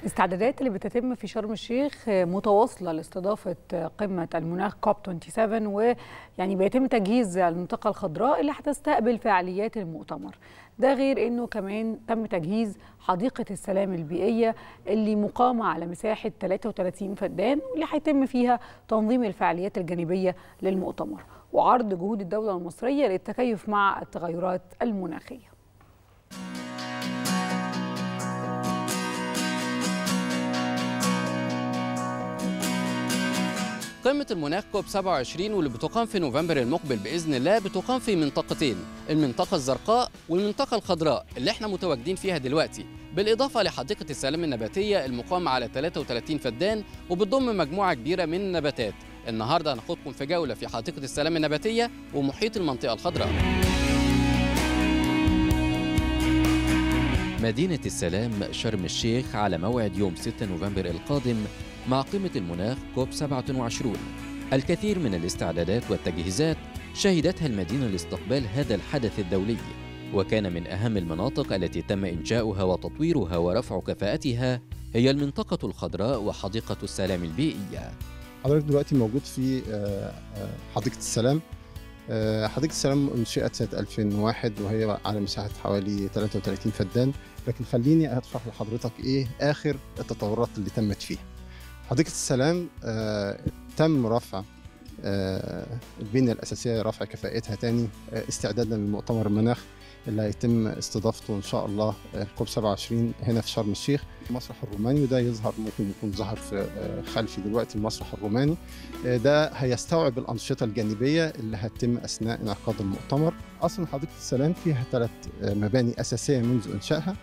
الاستعدادات اللي بتتم في شرم الشيخ متواصله لاستضافه قمه المناخ كوب 27 ويعني بيتم تجهيز المنطقه الخضراء اللي هتستقبل فعاليات المؤتمر ده غير انه كمان تم تجهيز حديقه السلام البيئيه اللي مقامه على مساحه 33 فدان واللي هيتم فيها تنظيم الفعاليات الجانبيه للمؤتمر وعرض جهود الدوله المصريه للتكيف مع التغيرات المناخيه قمة المناخ كوب 27 واللي بتقام في نوفمبر المقبل بإذن الله بتقام في منطقتين المنطقة الزرقاء والمنطقة الخضراء اللي احنا متواجدين فيها دلوقتي بالإضافة لحديقة السلام النباتية المقامة على 33 فدان وبتضم مجموعة كبيرة من النباتات النهاردة هناخدكم في جولة في حديقة السلام النباتية ومحيط المنطقة الخضراء مدينة السلام شرم الشيخ على موعد يوم 6 نوفمبر القادم مع قمة المناخ كوب 27 الكثير من الاستعدادات والتجهيزات شهدتها المدينة لاستقبال هذا الحدث الدولي وكان من أهم المناطق التي تم إنشاؤها وتطويرها ورفع كفاءتها هي المنطقة الخضراء وحديقة السلام البيئية حضرتك دلوقتي موجود في حديقة السلام حديقة السلام انشئت سنة 2001 وهي على مساحة حوالي 33 فدان لكن خليني أشرح لحضرتك إيه آخر التطورات اللي تمت فيها حديقة السلام آه تم رفع آه البنية الأساسية رفع كفاءتها تاني آه استعدادا لمؤتمر المناخ اللي هيتم استضافته إن شاء الله كوب 27 هنا في شرم الشيخ المسرح الروماني وده يظهر ممكن يكون ظهر في خلفي دلوقتي المسرح الروماني ده هيستوعب الأنشطة الجانبية اللي هتتم أثناء انعقاد المؤتمر أصلا حديقة السلام فيها ثلاث مباني أساسية منذ إنشائها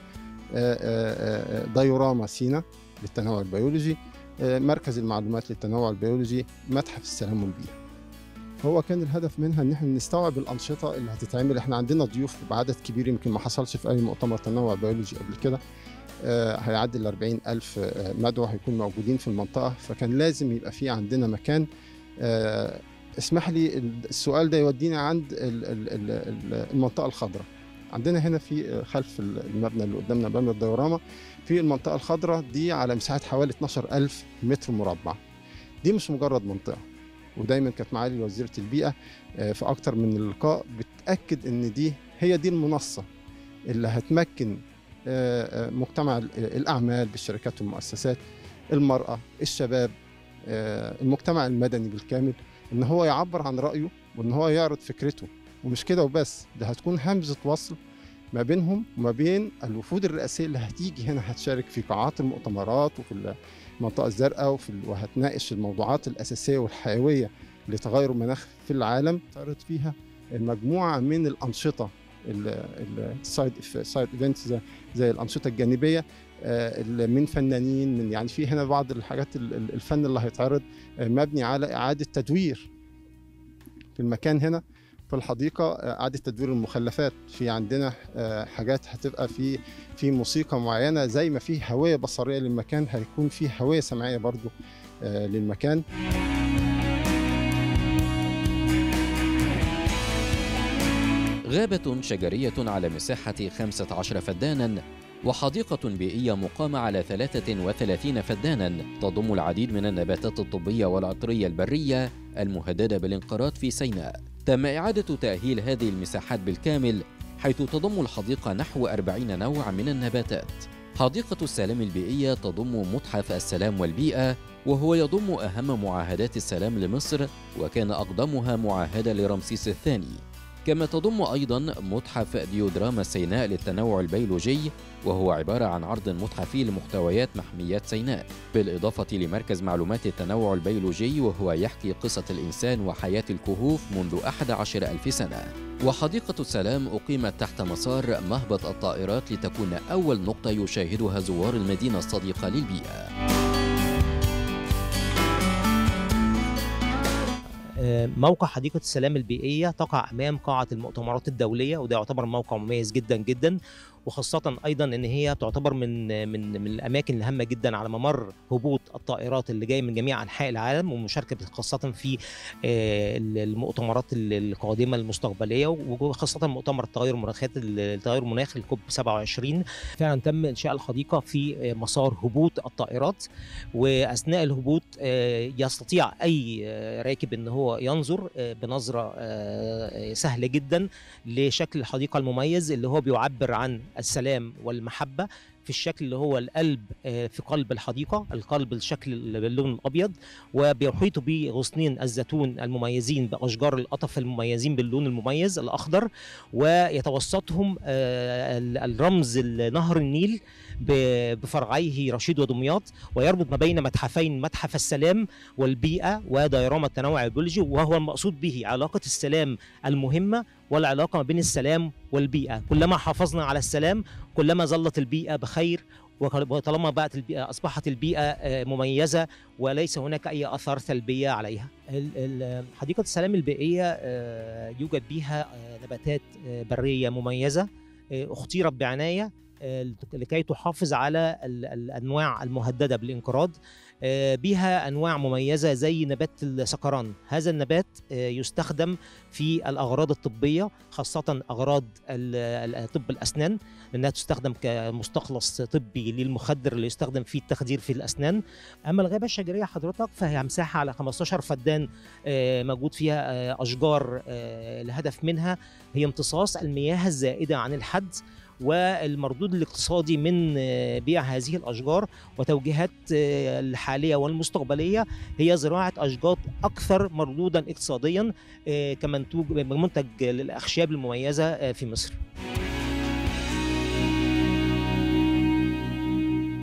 دايوراما سينا للتنوع البيولوجي مركز المعلومات للتنوع البيولوجي متحف السلام والبيئة هو كان الهدف منها ان احنا نستوعب الانشطه اللي هتتعمل احنا عندنا ضيوف بعدد كبير يمكن ما حصلش في اي مؤتمر تنوع بيولوجي قبل كده آه هيعدي ال 40 ألف آه مدعو هيكون موجودين في المنطقة فكان لازم يبقى في عندنا مكان آه اسمح لي السؤال ده يودينا عند المنطقة الخضراء عندنا هنا في خلف المبنى اللي قدامنا مبنى الديوراما في المنطقة الخضراء دي على مساحة حوالي 12 ألف متر مربع دي مش مجرد منطقة ودايما كانت معالي وزيرة البيئة في أكتر من لقاء بتأكد إن دي هي دي المنصة اللي هتمكن مجتمع الأعمال بالشركات والمؤسسات المرأة الشباب المجتمع المدني بالكامل إن هو يعبر عن رأيه وإن هو يعرض فكرته ومش كده وبس ده هتكون همزة وصل ما بينهم وما بين الوفود الرئاسية اللي هتيجي هنا هتشارك في قاعات المؤتمرات وفي المنطقة الزرقاء وفي وهتناقش الموضوعات الأساسية والحيوية لتغير المناخ في العالم تعرض فيها مجموعة من الأنشطة السايد سايد ايفنتس زي, زي الأنشطة الجانبية من فنانين من يعني في هنا بعض الحاجات الفن اللي هيتعرض مبني على إعادة تدوير في المكان هنا في الحديقة إعادة تدوير المخلفات في عندنا حاجات هتبقى في في موسيقى معينة زي ما في هوية بصرية للمكان هيكون في هوية سمعية برضو للمكان غابة شجرية على مساحة 15 فدانا وحديقة بيئية مقامة على 33 فدانا تضم العديد من النباتات الطبية والعطرية البرية المهددة بالانقراض في سيناء تم إعادة تأهيل هذه المساحات بالكامل حيث تضم الحديقة نحو 40 نوع من النباتات حديقة السلام البيئية تضم متحف السلام والبيئة وهو يضم أهم معاهدات السلام لمصر وكان أقدمها معاهدة لرمسيس الثاني كما تضم أيضا متحف ديودراما سيناء للتنوع البيولوجي وهو عبارة عن عرض متحفي لمحتويات محميات سيناء بالإضافة لمركز معلومات التنوع البيولوجي وهو يحكي قصة الإنسان وحياة الكهوف منذ 11 ألف سنة وحديقة السلام أقيمت تحت مسار مهبط الطائرات لتكون أول نقطة يشاهدها زوار المدينة الصديقة للبيئة موقع حديقة السلام البيئية تقع أمام قاعة المؤتمرات الدولية وده يعتبر موقع مميز جدا جدا وخاصه ايضا ان هي تعتبر من من من الاماكن الهامه جدا على ممر هبوط الطائرات اللي جايه من جميع انحاء العالم ومشاركه خاصه في آه، المؤتمرات القادمه المستقبليه وخاصه مؤتمر التغير المناخات التغير المناخي الكوب 27 فعلا تم انشاء الحديقه في مسار هبوط الطائرات واثناء الهبوط آه، يستطيع اي آه، راكب ان هو ينظر آه، بنظره آه، سهله جدا لشكل الحديقه المميز اللي هو بيعبر عن السلام والمحبه في الشكل اللي هو القلب آه، في قلب الحديقه القلب الشكل اللي باللون الابيض وبيحيط به غصنين الزيتون المميزين باشجار القطف المميزين باللون المميز الاخضر ويتوسطهم آه، ال- الرمز نهر النيل ب- بفرعيه رشيد ودمياط ويربط ما بين متحفين متحف السلام والبيئه وديراما التنوع البيولوجي وهو المقصود به علاقه السلام المهمه والعلاقه ما بين السلام والبيئه كلما حافظنا على السلام كلما ظلت البيئه بخير وطالما بقت البيئه اصبحت البيئه آه، مميزه وليس هناك اي اثار سلبيه عليها. ال- ال- حديقه السلام البيئيه آه، يوجد بها آه، نباتات آه، بريه مميزه آه، اختيرت بعنايه آه، لكي تحافظ على ال- الانواع المهدده بالانقراض آه، بها انواع مميزه زي نبات السكران هذا النبات آه، يستخدم في الاغراض الطبيه خاصه اغراض ال- ال- طب الاسنان لانها تستخدم كمستخلص طبي للمخدر اللي يستخدم في التخدير في الاسنان اما الغابه الشجريه حضرتك فهي مساحه على 15 فدان آه، موجود فيها آه، اشجار آه، الهدف منها هي امتصاص المياه الزائده عن الحد والمردود الاقتصادي من آه، بيع هذه الاشجار وتوجيهات آه، الحاليه والمستقبليه هي زراعه اشجار اكثر مردودا اقتصاديا آه، كمنتوج منتج للاخشاب المميزه آه، في مصر